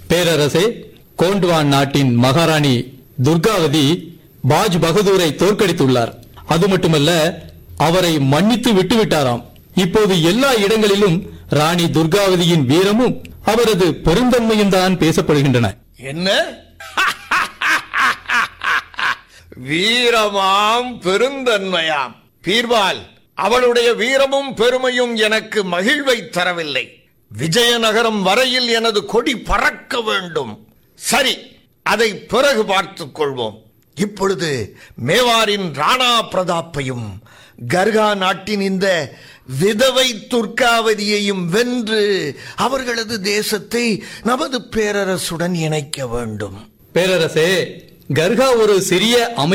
பேரரசே கோண்ட்வான் நாட்டின் மகாராணி துர்காவதி பாஜ் பகதூரை தோற்கடித்துள்ளார் அது மட்டுமல்ல அவரை மன்னித்து விட்டுவிட்டாராம் இப்போது எல்லா இடங்களிலும் ராணி துர்காவதியின் வீரமும் அவரது பெருந்தன்மையும் தான் பேசப்படுகின்றன என்ன வீரமாம் பெருந்தன்மையாம் பீர்பால் அவளுடைய வீரமும் பெருமையும் எனக்கு மகிழ்வை தரவில்லை விஜயநகரம் வரையில் எனது கொடி பறக்க வேண்டும் சரி அதை பிறகு பார்த்துக் கொள்வோம் இப்பொழுது மேவாரின் ராணா பிரதாப்பையும் கர்கா நாட்டின் இந்த விதவை துர்க்காவதியையும் வென்று அவர்களது தேசத்தை நமது பேரரசுடன் இணைக்க வேண்டும் பேரரசே கர்கா ஒரு சிறிய அமை